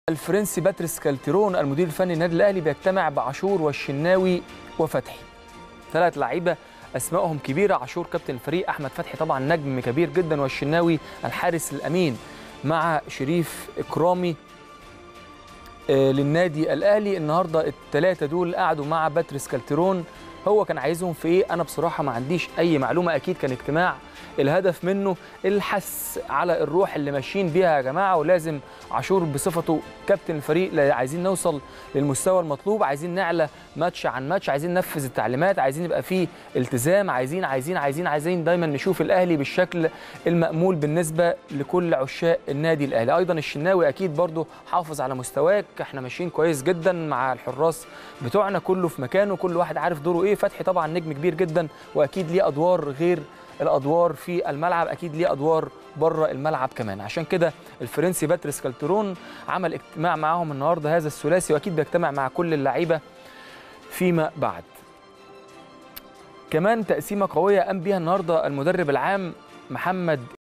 الفرنسي باتريس كالتيرون المدير الفني للنادي الاهلي بيجتمع بعاشور والشناوي وفتحي ثلاث لعيبه اسمائهم كبيره عاشور كابتن الفريق احمد فتحي طبعا نجم كبير جدا والشناوي الحارس الامين مع شريف اكرامي آه، للنادي الاهلي النهارده الثلاثه دول قعدوا مع باتريس كالتيرون هو كان عايزهم في ايه انا بصراحه ما عنديش اي معلومه اكيد كان اجتماع الهدف منه الحث على الروح اللي ماشيين بيها يا جماعه ولازم عاشور بصفته كابتن الفريق لا- عايزين نوصل للمستوى المطلوب عايزين نعلى ماتش عن ماتش عايزين ننفذ التعليمات عايزين يبقى فيه التزام عايزين عايزين عايزين عايزين دايما نشوف الاهلي بالشكل المأمول بالنسبه لكل عشاق النادي الاهلي ايضا الشناوي اكيد برضو حافظ على مستواك احنا ماشيين كويس جدا مع الحراس بتوعنا كله في مكانه كل واحد عارف دوره ايه فتحي طبعا نجم كبير جدا واكيد ليه ادوار غير الادوار في الملعب اكيد ليه ادوار بره الملعب كمان عشان كده الفرنسي باتريس كالترون عمل اجتماع معاهم النهارده هذا الثلاثي واكيد بيجتمع مع كل اللعيبه فيما بعد كمان تقسيمه قويه قام بيها النهارده المدرب العام محمد